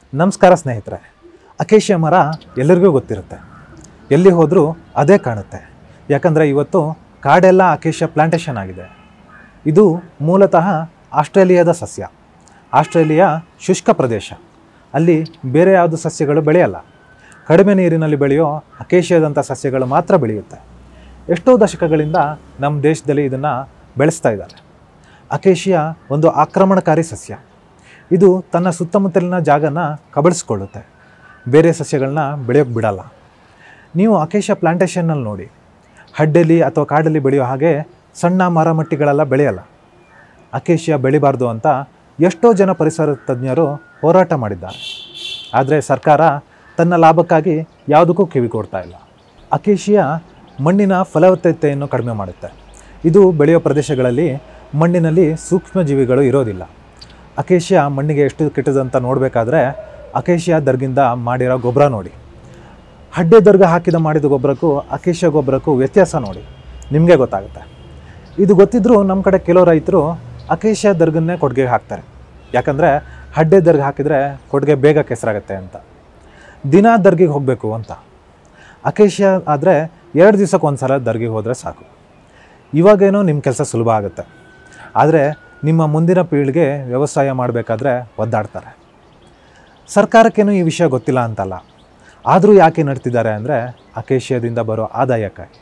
ನಮಸ್ಕಾರ ಸ್ನೇಹಿತರೆ ಅಕೇಶಿಯ ಮರ ಎಲ್ಲರಿಗೂ ಗೊತ್ತಿರುತ್ತೆ ಎಲ್ಲಿ ಹೋದರೂ ಅದೇ ಕಾಣುತ್ತೆ ಯಾಕಂದರೆ ಇವತ್ತು ಕಾಡೆಲ್ಲ ಅಕೇಶಿಯ ಪ್ಲಾಂಟೇಶನ್ ಆಗಿದೆ ಇದು ಮೂಲತಃ ಆಸ್ಟ್ರೇಲಿಯಾದ ಸಸ್ಯ ಆಸ್ಟ್ರೇಲಿಯಾ ಶುಷ್ಕ ಪ್ರದೇಶ ಅಲ್ಲಿ ಬೇರೆ ಯಾವುದು ಸಸ್ಯಗಳು ಬೆಳೆಯಲ್ಲ ಕಡಿಮೆ ನೀರಿನಲ್ಲಿ ಬೆಳೆಯೋ ಅಕೇಶಿಯಾದಂಥ ಸಸ್ಯಗಳು ಮಾತ್ರ ಬೆಳೆಯುತ್ತೆ ಎಷ್ಟೋ ದಶಕಗಳಿಂದ ನಮ್ಮ ದೇಶದಲ್ಲಿ ಇದನ್ನು ಬೆಳೆಸ್ತಾ ಇದ್ದಾರೆ ಅಕೇಶಿಯಾ ಒಂದು ಆಕ್ರಮಣಕಾರಿ ಸಸ್ಯ ಇದು ತನ್ನ ಸುತ್ತಮುತ್ತಲಿನ ಜಾಗನ ಕಬಳಿಸ್ಕೊಳ್ಳುತ್ತೆ ಬೇರೆ ಸಸ್ಯಗಳನ್ನ ಬೆಳೆಯೋಕ್ಕೆ ಬಿಡಲ್ಲ ನೀವು ಅಕೇಶ ಪ್ಲಾಂಟೇಶನ್ನಲ್ಲಿ ನೋಡಿ ಹಡ್ಡೆಲಿ ಅಥವಾ ಕಾಡಲ್ಲಿ ಬೆಳೆಯೋ ಹಾಗೆ ಸಣ್ಣ ಮರ ಮಟ್ಟಿಗಳೆಲ್ಲ ಬೆಳೆಯಲ್ಲ ಅಕೇಶಿಯಾ ಬೆಳಿಬಾರ್ದು ಅಂತ ಎಷ್ಟೋ ಜನ ಪರಿಸರ ತಜ್ಞರು ಹೋರಾಟ ಮಾಡಿದ್ದಾರೆ ಆದರೆ ಸರ್ಕಾರ ತನ್ನ ಲಾಭಕ್ಕಾಗಿ ಯಾವುದಕ್ಕೂ ಕಿವಿ ಕೊಡ್ತಾ ಇಲ್ಲ ಅಕೇಶಿಯಾ ಮಣ್ಣಿನ ಫಲವತ್ತತೆಯನ್ನು ಕಡಿಮೆ ಮಾಡುತ್ತೆ ಇದು ಬೆಳೆಯೋ ಪ್ರದೇಶಗಳಲ್ಲಿ ಮಣ್ಣಿನಲ್ಲಿ ಸೂಕ್ಷ್ಮಜೀವಿಗಳು ಇರೋದಿಲ್ಲ ಅಕೇಶಿಯಾ ಮಣ್ಣಿಗೆ ಎಷ್ಟು ಕೆಟ್ಟದಂತ ನೋಡಬೇಕಾದ್ರೆ ಅಕೇಶಿಯಾ ದರ್ಗಿಂದ ಮಾಡಿರೋ ಗೊಬ್ಬರ ನೋಡಿ ಹಡ್ಡೆ ದರ್ಗ ಹಾಕಿದ ಮಾಡಿದ ಗೊಬ್ಬರಕ್ಕೂ ಅಕೇಶಿಯಾ ಗೊಬ್ಬರಕ್ಕೂ ವ್ಯತ್ಯಾಸ ನೋಡಿ ನಿಮಗೆ ಗೊತ್ತಾಗುತ್ತೆ ಇದು ಗೊತ್ತಿದ್ರೂ ನಮ್ಮ ಕಡೆ ಕೆಲವು ರೈತರು ಅಕೇಶಿಯಾ ದರ್ಗನ್ನೇ ಕೊಡುಗೆ ಹಾಕ್ತಾರೆ ಯಾಕಂದರೆ ಹಡ್ಡೆ ದರ್ಗ ಹಾಕಿದರೆ ಕೊಡುಗೆ ಬೇಗ ಕೆಸರಾಗತ್ತೆ ಅಂತ ದಿನ ದರ್ಗಿಗೆ ಹೋಗಬೇಕು ಅಂತ ಅಕೇಶಿಯಾ ಆದರೆ ಎರಡು ದಿವಸಕ್ಕೆ ಒಂದು ಸಲ ದರ್ಗಿಗೆ ಹೋದರೆ ಸಾಕು ಇವಾಗೇನೋ ನಿಮ್ಮ ಕೆಲಸ ಸುಲಭ ಆಗುತ್ತೆ ಆದರೆ ನಿಮ್ಮ ಮುಂದಿನ ಪೀಳಿಗೆ ವ್ಯವಸಾಯ ಮಾಡಬೇಕಾದ್ರೆ ಒದ್ದಾಡ್ತಾರೆ ಸರ್ಕಾರಕ್ಕೇನು ಈ ವಿಷಯ ಗೊತ್ತಿಲ್ಲ ಅಂತಲ್ಲ ಆದರೂ ಯಾಕೆ ನಡ್ತಿದ್ದಾರೆ ಅಂದರೆ ಅಕೇಶಿಯಾದಿಂದ ಬರೋ ಆದಾಯಕ್ಕಾಗಿ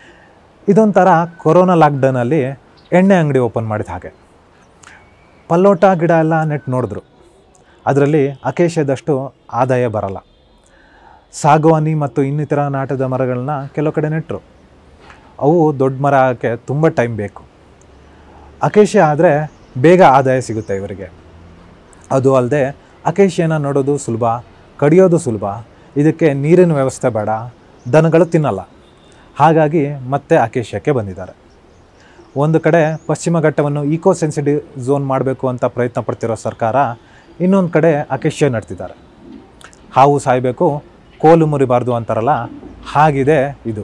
ಇದೊಂಥರ ಕೊರೋನಾ ಲಾಕ್ಡೌನಲ್ಲಿ ಎಣ್ಣೆ ಅಂಗಡಿ ಓಪನ್ ಮಾಡಿದ ಹಾಗೆ ಪಲ್ಲೋಟ ಗಿಡ ಎಲ್ಲ ನೆಟ್ಟು ನೋಡಿದ್ರು ಅದರಲ್ಲಿ ಅಕೇಶದಷ್ಟು ಆದಾಯ ಬರಲ್ಲ ಸಾಗವಾನಿ ಮತ್ತು ಇನ್ನಿತರ ನಾಟದ ಮರಗಳನ್ನ ಕೆಲವು ಕಡೆ ನೆಟ್ಟರು ಅವು ದೊಡ್ಡ ಮರ ಆಗೋಕ್ಕೆ ತುಂಬ ಟೈಮ್ ಬೇಕು ಅಕೇಶಿಯ ಆದರೆ ಬೇಗ ಆದಾಯ ಸಿಗುತ್ತೆ ಇವರಿಗೆ ಅದು ಅಲ್ಲದೆ ಅಕೇಶಿಯನ ನೋಡೋದು ಸುಲಭ ಕಡಿಯೋದು ಸುಲಭ ಇದಕ್ಕೆ ನೀರಿನ ವ್ಯವಸ್ಥೆ ಬೇಡ ದನಗಳು ತಿನ್ನಲ್ಲ ಹಾಗಾಗಿ ಮತ್ತೆ ಅಕೇಶಿಯಕ್ಕೆ ಬಂದಿದ್ದಾರೆ ಒಂದು ಕಡೆ ಪಶ್ಚಿಮ ಘಟ್ಟವನ್ನು ಈಕೋ ಸೆನ್ಸಿಟಿವ್ ಝೋನ್ ಮಾಡಬೇಕು ಅಂತ ಪ್ರಯತ್ನ ಪಡ್ತಿರೋ ಸರ್ಕಾರ ಇನ್ನೊಂದು ಕಡೆ ಅಕೇಶಿಯ ನಡ್ತಿದ್ದಾರೆ ಹಾವು ಸಾಯಬೇಕು ಕೋಲು ಮುರಿಬಾರ್ದು ಅಂತಾರಲ್ಲ ಹಾಗಿದೆ ಇದು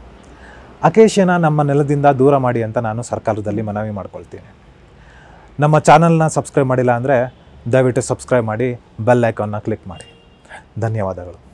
ಅಕೇಶಿಯನ ನಮ್ಮ ನೆಲದಿಂದ ದೂರ ಮಾಡಿ ಅಂತ ನಾನು ಸರ್ಕಾರದಲ್ಲಿ ಮನವಿ ಮಾಡ್ಕೊಳ್ತೀನಿ ನಮ್ಮ ಚಾನಲ್ನ ಸಬ್ಸ್ಕ್ರೈಬ್ ಮಾಡಿಲ್ಲ ಅಂದರೆ ದಯವಿಟ್ಟು ಸಬ್ಸ್ಕ್ರೈಬ್ ಮಾಡಿ ಬೆಲ್ ಐಕಾನ್ನ ಕ್ಲಿಕ್ ಮಾಡಿ ಧನ್ಯವಾದಗಳು